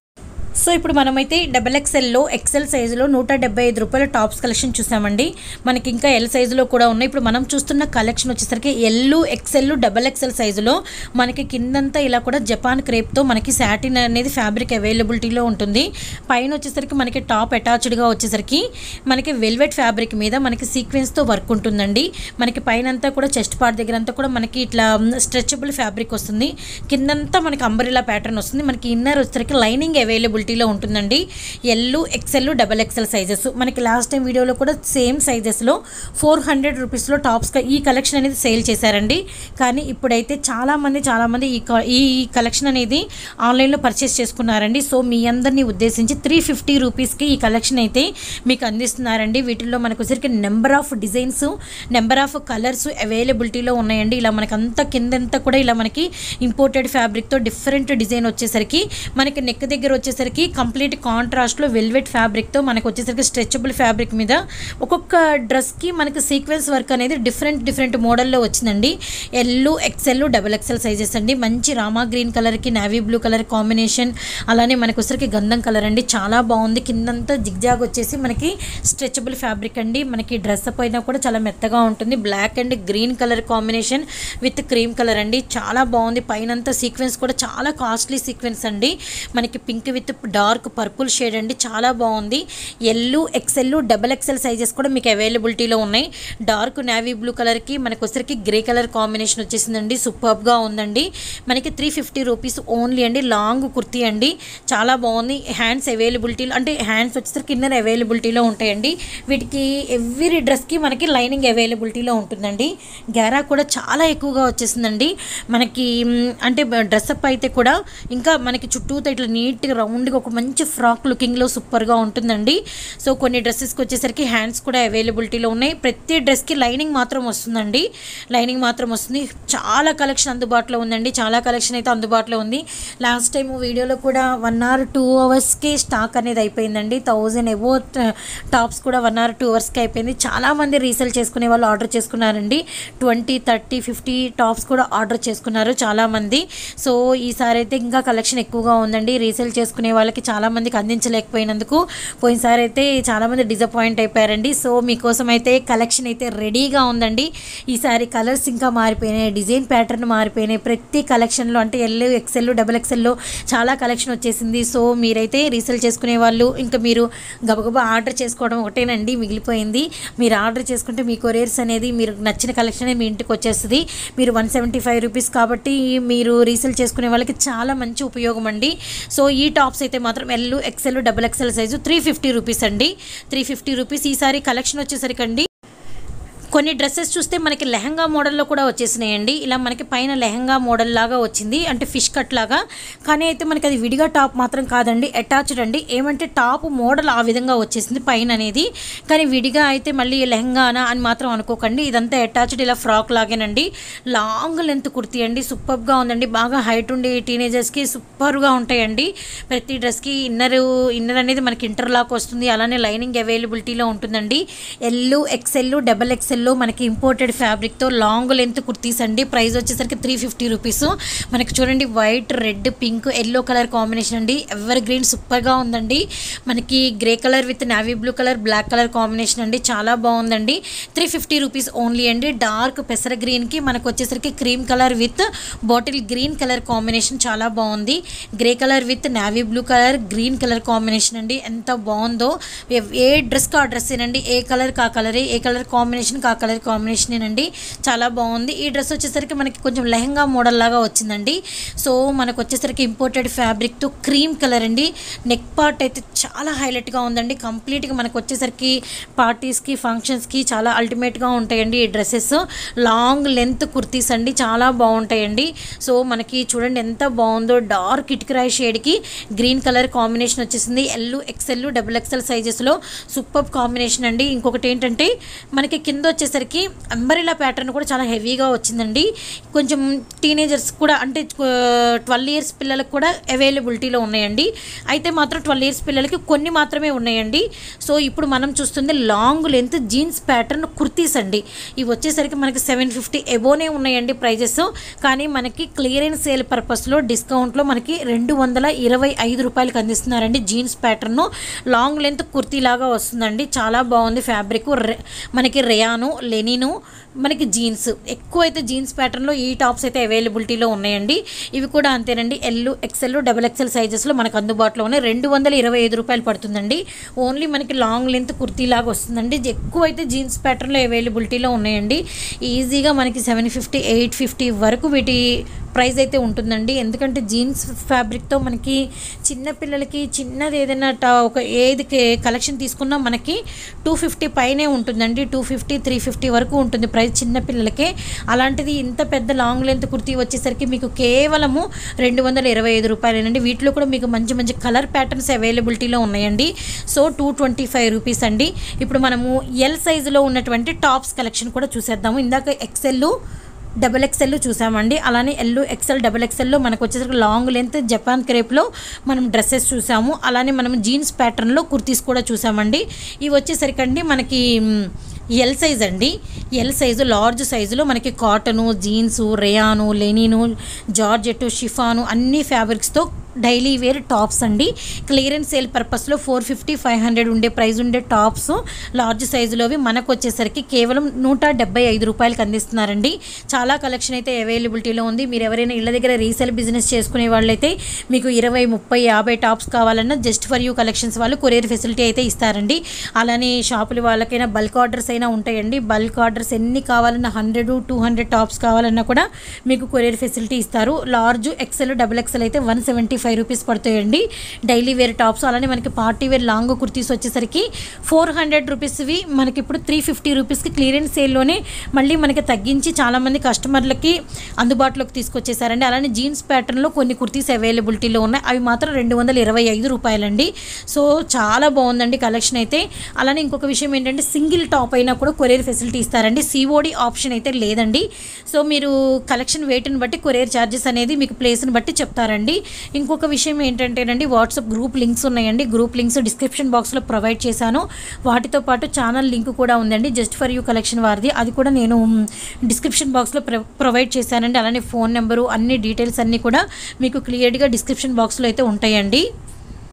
సో ఇప్పుడు మనమైతే డబల్ ఎక్స్ఎల్లో ఎక్సెల్ సైజులో నూట డెబ్బై ఐదు రూపాయల టాప్స్ కలెక్షన్ చూసామండి మనకి ఇంకా ఎల్ సైజులో కూడా ఉన్నాయి ఇప్పుడు మనం చూస్తున్న కలెక్షన్ వచ్చేసరికి ఎల్లు ఎక్సెల్ డబల్ ఎక్సెల్ సైజులో మనకి కిందంతా ఇలా కూడా జపాన్ క్రేప్తో మనకి సాటిన్ అనేది ఫ్యాబ్రిక్ అవైలబిలిటీలో ఉంటుంది పైన వచ్చేసరికి మనకి టాప్ అటాచ్డ్గా వచ్చేసరికి మనకి వెల్వెట్ ఫ్యాబ్రిక్ మీద మనకి సీక్వెన్స్తో వర్క్ ఉంటుందండి మనకి పైన అంతా కూడా చెస్ట్ పార్ట్ దగ్గర అంతా కూడా మనకి ఇట్లా స్ట్రెచబుల్ ఫ్యాబ్రిక్ వస్తుంది కిందంతా మనకి అంబరిలా ప్యాటర్న్ వస్తుంది మనకి ఇన్నర్ వచ్చేసరికి లైనింగ్ అవైలబిలిటీలో ఉంటుందండి L XL double XL sizes మనకి లాస్ట్ టైం వీడియోలో కూడా సేమ్ సైజెస్లో ఫోర్ హండ్రెడ్ రూపీస్లో టాప్స్ ఈ కలెక్షన్ అనేది సేల్ చేశారండి కానీ ఇప్పుడైతే చాలామంది చాలామంది ఈ క- ఈ కలెక్షన్ అనేది ఆన్లైన్లో పర్చేస్ చేసుకున్నారండి సో మీ అందరినీ ఉద్దేశించి త్రీ ఫిఫ్టీ రూపీస్కి ఈ కలెక్షన్ అయితే మీకు అందిస్తున్నారండి వీటిల్లో మనకు వచ్చరికి number of designs number of colours అవైలబిలిటీలో ఉన్నాయండి ఇలా మనకి అంతా కిందంతా కూడా ఇలా మనకి ఇంపోర్టెడ్ ఫ్యాబ్రిక్తో డిఫరెంట్ డిజైన్ వచ్చేసరికి మనకి నెక్ దగ్గర వచ్చేసరికి కంప్లీట్ కాంట్రాస్ట్లో వెల్వెట్ ఫ్యాబ్రిక్తో మనకు వచ్చేసరికి స్ట్రెచబుల్ ఫ్యాబ్రిక్ మీద ఒక్కొక్క డ్రెస్కి మనకి సీక్వెన్స్ వర్క్ అనేది డిఫరెంట్ డిఫరెంట్ మోడల్లో వచ్చిందండి L XL double XL sizes అండి మంచి రామా గ్రీన్ కలర్కి నావీ బ్లూ కలర్ కాంబినేషన్ అలానే మనకు వచ్చరికి గంధం కలర్ అండి చాలా బాగుంది కిందంతా జిగ్జాగ్ వచ్చేసి మనకి స్ట్రెచబుల్ ఫ్యాబ్రిక్ అండి మనకి డ్రెస్ పైన కూడా చాలా మెత్తగా ఉంటుంది black and green colour combination with cream colour అండి చాలా బాగుంది పైనంతా సీక్వెన్స్ కూడా చాలా కాస్ట్లీ సీక్వెన్స్ అండి మనకి pink with dark purple shade అండి చాలా బాగుంది ఎల్లు ఎక్సెల్ డబల్ ఎక్సెల్ సైజెస్ కూడా మీకు అవైలబిలిటీలో ఉన్నాయి డార్క్ నావీ బ్లూ కలర్కి మనకు వచ్చరికి గ్రే కలర్ కాంబినేషన్ వచ్చేసిందండి సూపర్గా ఉందండి మనకి త్రీ ఫిఫ్టీ రూపీస్ ఓన్లీ అండి లాంగ్ కుర్తీ అండి చాలా బాగుంది హ్యాండ్స్ అవైలబిలిటీలో అంటే హ్యాండ్స్ వచ్చేసరికి ఇన్నర్ అవైలబిలిటీలో ఉంటాయండి వీటికి ఎవ్రీ డ్రెస్కి మనకి లైనింగ్ అవైలబిలిటీలో ఉంటుందండి గ్యారా కూడా చాలా ఎక్కువగా వచ్చేసిందండి మనకి మ్, అంటే డ్రెస్అప్ అయితే కూడా ఇంకా మనకి చుట్టూతో ఇట్లా నీట్గా రౌండ్గా ఒక మంచి ఫ్రాక్ లుకింగ్లో సూపర్గా ఉంటుందండి సో కొన్ని డ్రెస్సెస్కి వచ్చేసరికి హ్యాండ్స్ కూడా అవైలబిలిటీలో ఉన్నాయి ప్రతి డ్రెస్కి లైనింగ్ మాత్రం వస్తుందండి లైనింగ్ మాత్రం వస్తుంది చాలా కలెక్షన్ అందుబాటులో ఉందండి చాలా కలెక్షన్ అయితే అందుబాటులో ఉంది లాస్ట్ టైం వీడియోలో కూడా వన్ అవర్ టూ అవర్స్కి స్టాక్ అనేది అయిపోయిందండి థౌజండ్ ఎబో టాప్స్ కూడా వన్ అవర్ టూ అవర్స్కి అయిపోయింది చాలామంది రీసేల్ చేసుకునే వాళ్ళు ఆర్డర్ చేసుకున్నారండి ట్వంటీ థర్టీ ఫిఫ్టీ టాప్స్ కూడా ఆర్డర్ చేసుకున్నారు చాలామంది సో ఈసారి అయితే ఇంకా కలెక్షన్ ఎక్కువగా ఉందండి రీసేల్ చేసుకునే వాళ్ళకి చాలామందికి అందించలేకపోయినందుకు పోయినసారి అయితే చాలామంది డిసప్పాయింట్ అయిపోయారండి సో మీకోసం అయితే కలెక్షన్ అయితే రెడీగా ఉందండి ఈసారి కలర్స్ ఇంకా మారిపోయినాయి డిజైన్ ప్యాటర్న్ మారిపోయినాయి ప్రతి కలెక్షన్లో అంటే ఎల్ ఎక్సెల్ డబుల్ ఎక్సెల్లో చాలా కలెక్షన్ వచ్చేసింది సో మీరైతే రీసేల్ చేసుకునే వాళ్ళు ఇంకా మీరు గబగబా ఆర్డర్ చేసుకోవడం ఒకటేనండి మిగిలిపోయింది మీరు ఆర్డర్ చేసుకుంటే మీ కొరియర్స్ అనేది మీరు నచ్చిన కలెక్షన్ అనేది మీ ఇంటికి వచ్చేస్తుంది మీరు వన్ సెవెంటీ ఫైవ్ రూపీస్ కాబట్టి మీరు రీసేల్ చేసుకునే వాళ్ళకి చాలా మంచి ఉపయోగం అండి సో ఈ టాప్స్ అయితే మాత్రం L XL double XL size three fifty rupees అండి త్రీ ఫిఫ్టీ రూపీస్ ఈసారి కలెక్షన్ వచ్చేసరికి అండి కొన్ని డ్రెస్సెస్ చూస్తే మనకి లెహంగా మోడల్లో కూడా వచ్చేసినాయండి ఇలా మనకి పైన లెహంగా మోడల్ లాగా వచ్చింది అంటే ఫిష్ కట్ లాగా కానీ అయితే మనకి అది విడిగా టాప్ మాత్రం కాదండి అటాచ్డ్ అండి ఏమంటే టాప్ మోడల్ ఆ విధంగా వచ్చేసింది పైన అనేది కానీ విడిగా అయితే మళ్ళీ లెహంగానా అని మాత్రం అనుకోకండి ఇదంతా అటాచ్డ్ ఇలా ఫ్రాక్ లాగేనండి లాంగ్ లెంత్ కుర్తీ అండి సూపర్గా ఉందండి బాగా హైట్ ఉండి టీనేజర్స్కి సూపర్గా ఉంటాయండి ప్రతి డ్రెస్కి ఇన్నర్ ఇన్నర్ అనేది మనకి ఇంటర్లాక్ వస్తుంది అలానే లైనింగ్ అవైలబిలిటీలో ఉంటుందండి ఎల్ ఎక్సెల్ డబల్ ఎక్సెల్లో మనకి ఇంపోర్టెడ్ ఫ్యాబ్రిక్తో లాంగ్ లెంత్ కుర్తీస్ అండి ప్రైస్ వచ్చేసరికి త్రీ ఫిఫ్టీ రూపీస్ మనకి చూడండి white red pink yellow colour combination అండి ఎవర్ గ్రీన్ సూపర్గా ఉందండి మనకి grey colour with navy blue colour black colour combination అండి చాలా బాగుందండి త్రీ ఫిఫ్టీ రూపీస్ ఓన్లీ అండి డార్క్ పెసర గ్రీన్కి మనకు వచ్చేసరికి cream colour with bottle green colour combination చాలా బాగుంది grey colour with navy blue colour green colour combination అండి ఎంత బాగుందో ఏ- ఏ డ్రెస్కి ఆ డ్రెస్ ఏనండి ఏ కలర్ కా కలరే ఏ కలర్ కాంబినేషన్ కా కలర్ కాంబినేషనేనండి చాలా బాగుంది ఈ డ్రెస్ వచ్చేసరికి మనకి కొంచెం లెహంగా మోడల్ లాగా వచ్చిందండి సో మనకు వచ్చేసరికి ఇంపోర్టెడ్ ఫ్యాబ్రిక్తో క్రీమ్ కలర్ అండి నెక్ పార్ట్ అయితే చాలా హైలైట్గా ఉందండి కంప్లీట్గా మనకు వచ్చేసరికి పార్టీస్కి ఫంక్షన్స్కి చాలా అల్టిమేట్గా ఉంటాయండి ఈ డ్రెస్సెస్ లాంగ్ లెంత్ కుర్తీస్ అండి చాలా బాగుంటాయండి సో మనకి చూడండి ఎంత బాగుందో డార్క్ ఇటుకరాయి షేడ్కి గ్రీన్ కలర్ కాంబినేషన్ వచ్చేసింది ఎల్ ఎక్సెల్ డబుల్ ఎక్సెల్ సైజెస్లో సూపర్ కాంబినేషన్ అండి ఇంకొకటి ఏంటంటే మనకి కింద వచ్చేసరికి అంబరిలా ప్యాటర్న్ కూడా చాలా హెవీగా వచ్చిందండి కొంచెం టీనేజర్స్ కూడా అంటే ట్వెల్వ్ ఇయర్స్ పిల్లలకు కూడా అవైలబిలిటీలో ఉన్నాయండి అయితే మాత్రం ట్వెల్వ్ ఇయర్స్ పిల్లలకి కొన్ని మాత్రమే ఉన్నాయండి సో ఇప్పుడు మనం చూస్తుంది long length jeans pattern kurtis అండి ఇవి వచ్చేసరికి మనకి సెవెన్ ఫిఫ్టీ ఎబోనే ఉన్నాయండి ప్రైజెస్ కానీ మనకి క్లియరెన్స్ సేల్ పర్పస్లో డిస్కౌంట్లో మనకి రెండు వందల ఇరవై ఐదు రూపాయలకి అందిస్తున్నారండి jeans pattern long length kurti లాగా వస్తుందండి చాలా బాగుంది ఫ్యాబ్రిక్ మనకి రేయాను లెనిను మనకి జీన్స్ ఎక్కువ అయితే జీన్స్ ప్యాటర్న్లో ఈ టాప్స్ అయితే అవైలబిలిటీలో ఉన్నాయండి ఇవి కూడా అంతేనండి ఎల్ ఎక్సెల్ డబల్ ఎక్సెల్ సైజెస్లో మనకు అందుబాటులో ఉన్నాయి రెండు వందల ఇరవై ఐదు రూపాయలు పడుతుందండి ఓన్లీ మనకి లాంగ్ లెంత్ కుర్తీ లాగా వస్తుందండి ఎక్కువ అయితే జీన్స్ ప్యాటర్న్లో అవైలబిలిటీలో ఉన్నాయండి ఈజీగా మనకి సెవెన్ ఫిఫ్టీ ఎయిట్ ఫిఫ్టీ వరకు వీటి ప్రైస్ అయితే ఉంటుందండి ఎందుకంటే జీన్స్ ఫ్యాబ్రిక్తో మనకి చిన్న పిల్లలకి చిన్నది ఏదైనా టా ఒక ఏది కలెక్షన్ తీసుకున్నా మనకి టూ ఫిఫ్టీ పైనే ఉంటుందండి టూ ఫిఫ్టీ త్రీ ఫిఫ్టీ వరకు ఉంటుంది ప్రైస్ చిన్న పిల్లలకే అలాంటిది ఇంత పెద్ద లాంగ్ లెంత్ కుర్తీ వచ్చేసరికి మీకు కేవలము రెండు వందల ఇరవై ఐదు రూపాయలేనండి వీటిలో కూడా మీకు మంచి మంచి కలర్ ప్యాటర్న్స్ అవైలబిలిటీలో ఉన్నాయండి so two twenty five rupees అండి ఇప్పుడు మనము ఎల్ సైజులో ఉన్నటువంటి టాప్స్ కలెక్షన్ కూడా చూసేద్దాము ఇందాక ఎక్సెల్ డబల్ ఎక్సెల్ చూసామండి అలానే ఎల్ ఎక్సెల్ డబల్ ఎక్సెల్లో మనకు వచ్చేసరికి లాంగ్ లెంత్ జపాన్ క్రేప్లో మనం డ్రెస్సెస్ చూసాము అలానే మనం జీన్స్ ప్యాటర్న్లో కుర్తీస్ కూడా చూసామండి ఇవి వచ్చేసరికి అండి మనకి ఎల్ సైజ్ అండి ఎల్ సైజు లార్జ్ సైజులో మనకి cotton jeans rayon linen georgette chiffon అన్ని ఫ్యాబ్రిక్స్తో డైలీ వేర్ టాప్స్ అండి క్లియరెన్స్ సేల్ పర్పస్లో ఫోర్ ఫిఫ్టీ ఫైవ్ హండ్రెడ్ ఉండే ప్రైస్ ఉండే టాప్స్ లార్జ్ సైజులోవి మనకు వచ్చేసరికి కేవలం నూట డెబ్బై ఐదు రూపాయలకి అందిస్తున్నారండి చాలా కలెక్షన్ అయితే అవైలబిలిటీలో ఉంది మీరు ఎవరైనా ఇళ్ళ దగ్గర రీసేల్ బిజినెస్ చేసుకునే వాళ్ళైతే మీకు ఇరవై ముప్పై యాభై టాప్స్ కావాలన్నా జస్ట్ ఫర్ యూ కలెక్షన్స్ వాళ్ళు కొరియర్ ఫెసిలిటీ అయితే ఇస్తారండి అలానే షాపుల వాళ్ళకైనా బల్క్ ఆర్డర్స్ అయినా ఉంటాయండి బల్క్ ఆర్డర్స్ ఎన్ని కావాలన్నా హండ్రెడ్ టూ హండ్రెడ్ టాప్స్ కావాలన్నా కూడా మీకు కొరియర్ ఫెసిలిటీ ఇస్తారు లార్జ్ ఎక్సెల్ డబుల్ ఎక్సెల్ అయితే వన్ సెవెంటీ ఫైవ్ రూపీస్ పడతాయండి డైలీ వేర్ టాప్స్ అలానే మనకి పార్టీ వేర్ లాంగ్ కుర్తీస్ వచ్చేసరికి ఫోర్ హండ్రెడ్ రూపీస్వి మనకి ఇప్పుడు త్రీ ఫిఫ్టీ రూపీస్కి క్లియరెన్స్ సేల్లోనే మళ్ళీ మనకి తగ్గించి చాలామంది కస్టమర్లకి అందుబాటులోకి తీసుకొచ్చేసారండి అలానే జీన్స్ ప్యాటర్న్లో కొన్ని కుర్తీస్ అవైలబిలిటీలో ఉన్నాయి అవి మాత్రం రెండు వందల ఇరవై ఐదు రూపాయలండి సో చాలా బాగుందండి కలెక్షన్ అయితే అలానే ఇంకొక విషయం ఏంటంటే సింగిల్ టాప్ అయినా కూడా కొరియర్ ఫెసిలిటీ ఇస్తారండి సిఓడి ఆప్షన్ అయితే లేదండి సో మీరు కలెక్షన్ వెయిట్ని బట్టి కొరియర్ ఛార్జెస్ అనేది మీకు ప్లేస్ని బట్టి చెప్తారండి ఇంకొక విషయం ఏంటంటేనండి వాట్సాప్ గ్రూప్ లింక్స్ ఉన్నాయండి గ్రూప్ లింక్స్ డిస్క్రిప్షన్ బాక్స్లో ప్రొవైడ్ చేశాను వాటితో పాటు ఛానల్ లింక్ కూడా ఉందండి జస్ట్ ఫర్ యూ కలెక్షన్ వారిది అది కూడా నేను డిస్క్రిప్షన్ బాక్స్లో ప్రొ ప్రొవైడ్ చేశానండి అలానే ఫోన్ నెంబరు అన్ని డీటెయిల్స్ అన్నీ కూడా మీకు క్లియర్గా డిస్క్రిప్షన్ బాక్స్లో అయితే ఉంటాయండి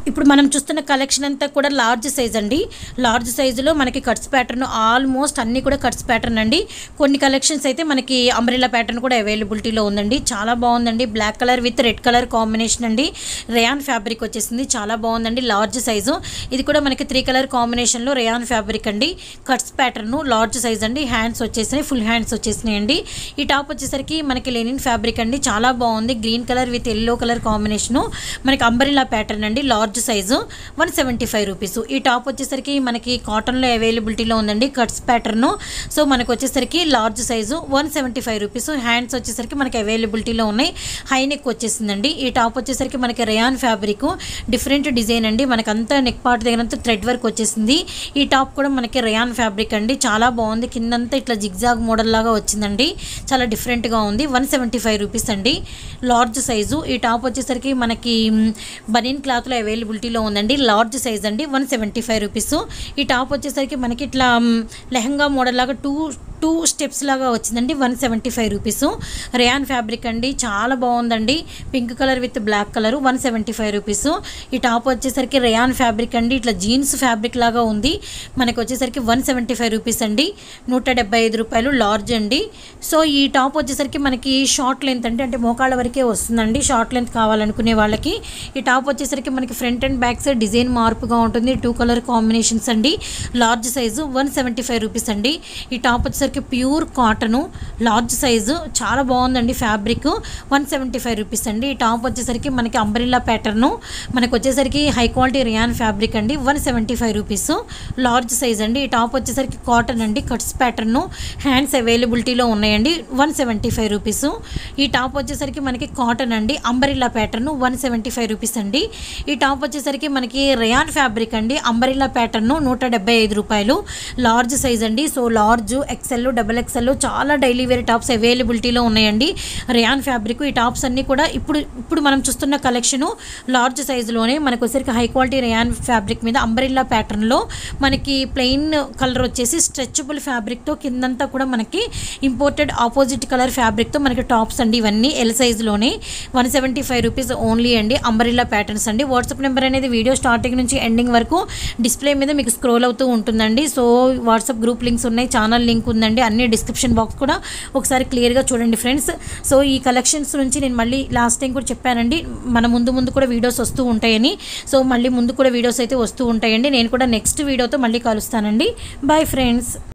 ఇప్పుడు మనం చూస్తున్న కలెక్షన్ అంతా కూడా లార్జ్ సైజ్ అండి లార్జ్ సైజులో మనకి కట్స్ ప్యాటర్న్ ఆల్మోస్ట్ అన్నీ కూడా కట్స్ ప్యాటర్న్ అండి కొన్ని కలెక్షన్స్ అయితే మనకి అంబ్రెల్లా ప్యాటర్న్ కూడా అవైలబిలిటీలో ఉందండి చాలా బాగుందండి black colour with red colour combination అండి రేయాన్ ఫ్యాబ్రిక్ వచ్చేసింది చాలా బాగుందండి లార్జ్ సైజు ఇది కూడా మనకి త్రీ కలర్ కాంబినేషన్లో రేయాన్ ఫ్యాబ్రిక్ అండి కట్స్ ప్యాటర్న్ లార్జ్ సైజ్ అండి హ్యాండ్స్ వచ్చేసినాయి ఫుల్ హ్యాండ్స్ వచ్చేసినాయి అండి ఈ టాప్ వచ్చేసరికి మనకి లెనిన్ ఫ్యాబ్రిక్ అండి చాలా బాగుంది green colour with yellow colour combination మనకి అంబరిలా ప్యాటర్న్ అండి large size one seventy five rupees ఈ టాప్ వచ్చేసరికి మనకి కాటన్లో అవైలబిలిటీలో ఉందండి కట్స్ ప్యాటర్న్ సో మనకు వచ్చేసరికి large size one seventy five rupees hands వచ్చేసరికి మనకి అవైలబిలిటీలో ఉన్నాయి హై నెక్ వచ్చేసిందండి ఈ టాప్ వచ్చేసరికి మనకి రేయాన్ ఫ్యాబ్రిక్ డిఫరెంట్ డిజైన్ అండి మనకి అంతా నెక్ పార్ట్ దగ్గరంతా థ్రెడ్ వర్క్ వచ్చేసింది ఈ టాప్ కూడా మనకి రేయాన్ ఫ్యాబ్రిక్ అండి చాలా బాగుంది కిందంతా ఇట్లా జిగ్జాగ్ మోడల్ లాగా వచ్చిందండి చాలా డిఫరెంట్గా ఉంది వన్ సెవెంటీ ఫైవ్ రూపీస్ అండి లార్జ్ సైజు ఈ టాప్ వచ్చేసరికి మనకి బనీన్ క్లాత్లో అవైలబిలిటీలో ఉందండి లార్జ్ సైజ్ అండి వన్ సెవెంటీ ఫైవ్ రూపీస్ ఈ టాప్ వచ్చేసరికి మనకి ఇట్లా మ్, లెహంగా మోడల్ లాగా టూ టూ స్టెప్స్ లాగా వచ్చిందండి one seventy five rupees rayon fabric అండి చాలా బాగుందండి pink colour with black colour one seventy five rupees ఈ టాప్ వచ్చేసరికి రేయాన్ ఫ్యాబ్రిక్ అండి ఇట్లా జీన్స్ ఫ్యాబ్రిక్ లాగా ఉంది మనకి వచ్చేసరికి వన్ సెవెంటీ ఫైవ్ రూపీస్ అండి నూట డెబ్బై ఐదు రూపాయలు లార్జ్ అండి సో ఈ టాప్ వచ్చేసరికి మనకి షార్ట్ లెంత్ అంటే అంటే మోకాళ్ళ వరకే వస్తుందండి షార్ట్ లెంత్ కావాలనుకునే వాళ్ళకి ఈ టాప్ వచ్చేసరికి మనకి front and back side design మార్పుగా ఉంటుంది టూ కలర్ కాంబినేషన్స్ అండి large size one seventy five rupees అండి ఈ టాప్ వచ్చేసరికి ప్యూర్ కాటను లార్జ్ సైజు చాలా బాగుందండి fabric one seventy five rupees అండి ఈ టాప్ వచ్చేసరికి మనకి అంబ్రిల్లా ప్యాటర్ను మనకు వచ్చేసరికి హై క్వాలిటీ రియాన్ ఫ్యాబ్రిక్ అండి one seventy five rupees large size అండి ఈ టాప్ వచ్చేసరికి కాటన్ అండి కట్స్ ప్యాటర్ను హ్యాండ్స్ అవైలబిలిటీలో ఉన్నాయండి వన్ సెవెంటీ ఫైవ్ రూపీస్ ఈ టాప్ వచ్చేసరికి మనకి కాటన్ అండి umbrella pattern one seventy five rupees అండి ఈ టాప్ వచ్చేసరికి మనకి రేయాన్ ఫ్యాబ్రిక్ అండి అంబరిల్లా ప్యాటర్న్ నూట డెబ్బై ఐదు రూపాయలు లార్జ్ సైజ్ అండి so large XL double XL చాలా డైలీ వేర్ టాప్స్ అవైలబిలిటీలో ఉన్నాయండి రేయాన్ ఫ్యాబ్రిక్ ఈ టాప్స్ అన్నీ కూడా ఇప్పుడు ఇప్పుడు మనం చూస్తున్న కలెక్షను లార్జ్ సైజులోనే మనకు వచ్చేసరికి హై క్వాలిటీ రేయాన్ ఫ్యాబ్రిక్ మీద అంబరిల్లా ప్యాటర్న్లో మనకి ప్లెయిన్ కలర్ వచ్చేసి స్ట్రెచబుల్ ఫ్యాబ్రిక్తో కిందంతా కూడా మనకి ఇంపోర్టెడ్ ఆపోజిట్ కలర్ ఫ్యాబ్రిక్తో మనకి టాప్స్ అండి ఇవన్నీ ఎల్ సైజులోనే one seventy five rupees only అండి అంబరిల్లా ప్యాటర్న్స్ అండి వాట్సాప్ నెంబర్ అనేది వీడియో స్టార్టింగ్ నుంచి ఎండింగ్ వరకు డిస్ప్లే మీద మీకు స్క్రోల్ అవుతూ ఉంటుందండి సో వాట్సాప్ గ్రూప్ లింక్స్ ఉన్నాయి ఛానల్ లింక్ ఉందండి అన్ని డిస్క్రిప్షన్ బాక్స్ కూడా ఒకసారి క్లియర్గా చూడండి ఫ్రెండ్స్ సో ఈ కలెక్షన్స్ నుంచి నేను మళ్ళీ లాస్ట్ టైం కూడా చెప్పానండి మన ముందు ముందు కూడా వీడియోస్ వస్తూ ఉంటాయని సో మళ్ళీ ముందు కూడా వీడియోస్ అయితే వస్తూ ఉంటాయండి నేను కూడా నెక్స్ట్ వీడియోతో మళ్ళీ కలుస్తానండి బాయ్ ఫ్రెండ్స్